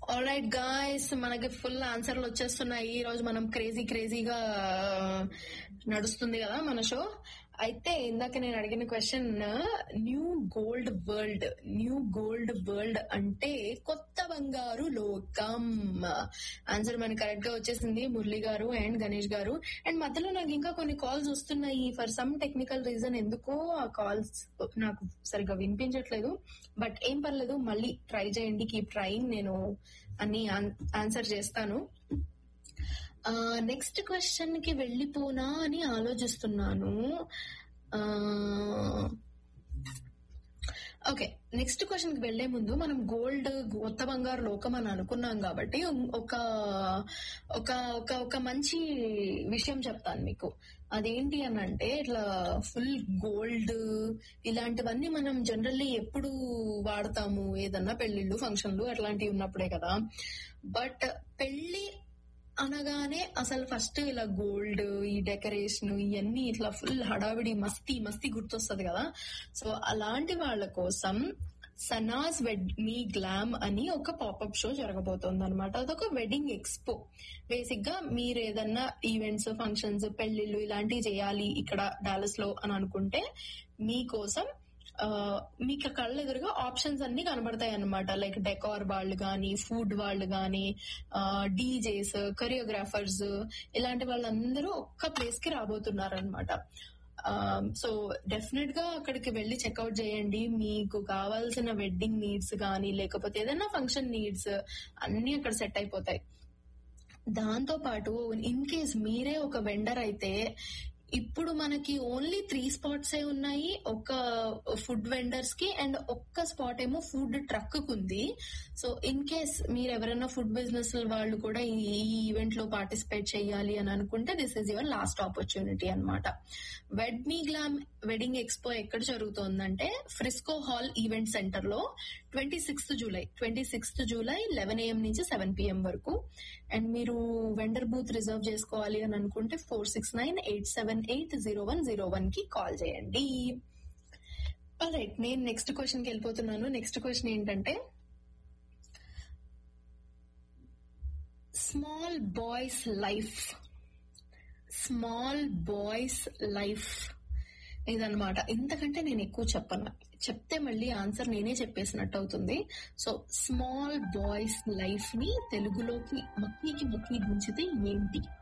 alright guys మనకి full ఆన్సర్లు వచ్చేస్తున్నాయి ఈ రోజు మనం క్రేజీ క్రేజీగా నడుస్తుంది కదా మన షో అయితే ఇందాక నేను అడిగిన question new gold world new gold world అంటే కొత్త బంగారు లోకం ఆన్సర్ మనకి కరెక్ట్ గా వచ్చేసింది మురళి గారు అండ్ గణేష్ గారు అండ్ మధ్యలో నాకు ఇంకా కొన్ని కాల్స్ వస్తున్నాయి ఫర్ సమ్ టెక్నికల్ రీజన్ ఎందుకో ఆ కాల్స్ నాకు సరిగ్గా వినిపించట్లేదు బట్ ఏం పర్లేదు మళ్ళీ ట్రై చేయండి కీప్ ట్రైయింగ్ నేను అన్ని ఆన్సర్ చేస్తాను నెక్స్ట్ క్వశ్చన్ కి వెళ్ళిపోనా అని ఆలోచిస్తున్నాను ఓకే నెక్స్ట్ క్వశ్చన్ కి వెళ్లే ముందు మనం గోల్డ్ కొత్త బంగారు లోకం అని అనుకున్నాం కాబట్టి ఒక ఒక ఒక ఒక మంచి విషయం చెప్తాను మీకు అదేంటి అని అంటే ఇట్లా ఫుల్ గోల్డ్ ఇలాంటివన్నీ మనం జనరల్లీ ఎప్పుడు వాడతాము ఏదన్నా పెళ్లిళ్ళు ఫంక్షన్లు అట్లాంటివి ఉన్నప్పుడే కదా బట్ పెళ్లి అనగానే అసలు ఫస్ట్ ఇలా గోల్డ్ ఈ డెకరేషన్ ఇవన్నీ ఇట్లా ఫుల్ హడావిడి మస్తీ మస్తీ గుర్తొస్తుంది కదా సో అలాంటి వాళ్ళ కోసం సనాస్ వెడ్ మీ గ్లామ్ అని ఒక పాపప్ షో జరగబోతోంది అనమాట అదొక వెడ్డింగ్ ఎక్స్పో బేసిక్ గా మీరు ఏదన్నా ఈవెంట్స్ ఫంక్షన్స్ పెళ్లిళ్ళు ఇలాంటివి చేయాలి ఇక్కడ డాలస్ లో అని అనుకుంటే మీకోసం మీకు కళ్ళ ఎదురుగా ఆప్షన్స్ అన్ని కనబడతాయి అనమాట లైక్ డెకార్ వాళ్ళు గాని ఫుడ్ వాళ్ళు గాని డీజేస్ కొరియోగ్రాఫర్స్ ఇలాంటి వాళ్ళందరూ ఒక్క ప్లేస్ కి రాబోతున్నారు అనమాట సో డెఫినెట్ గా అక్కడికి వెళ్లి చెక్అవుట్ చేయండి మీకు కావాల్సిన వెడ్డింగ్ నీడ్స్ గానీ లేకపోతే ఏదైనా ఫంక్షన్ నీడ్స్ అన్ని అక్కడ సెట్ అయిపోతాయి దాంతో పాటు ఇన్ కేస్ మీరే ఒక వెండర్ అయితే ఇప్పుడు మనకి ఓన్లీ త్రీ స్పాట్స్ ఏ ఉన్నాయి ఒక ఫుడ్ వెండర్స్ కి అండ్ ఒక్క స్పాట్ ఏమో ఫుడ్ ట్రక్ ఉంది సో ఇన్ కేస్ మీరు ఎవరైనా ఫుడ్ బిజినెస్ వాళ్ళు కూడా ఈ ఈవెంట్ లో పార్టిసిపేట్ చేయాలి అని అనుకుంటే this is your last opportunity అనమాట wed me glam wedding expo ఎక్కడ జరుగుతోందంటే ఫ్రిస్కో హాల్ ఈవెంట్ సెంటర్ లో twenty sixth July twenty sixth July eleven AM నుంచి సెవెన్ పిఎం వరకు అండ్ మీరు వెండర్ బూత్ రిజర్వ్ చేసుకోవాలి అని అనుకుంటే four six nine eight seven eight zero one zero one కి కాల్ చేయండి రైట్ నేను నెక్స్ట్ క్వశ్చన్ కి వెళ్ళిపోతున్నాను నెక్స్ట్ క్వశ్చన్ ఏంటంటే small boys life small boys life ఇదనమాట ఇంతకంటే నేను ఎక్కువ చెప్పను చెప్తే మళ్ళీ ఆన్సర్ నేనే చెప్పేసినట్టు అవుతుంది సో స్మాల్ బాయ్స్ లైఫ్ ని తెలుగులోకి మక్కీకి మక్కీ దించితే ఏంటి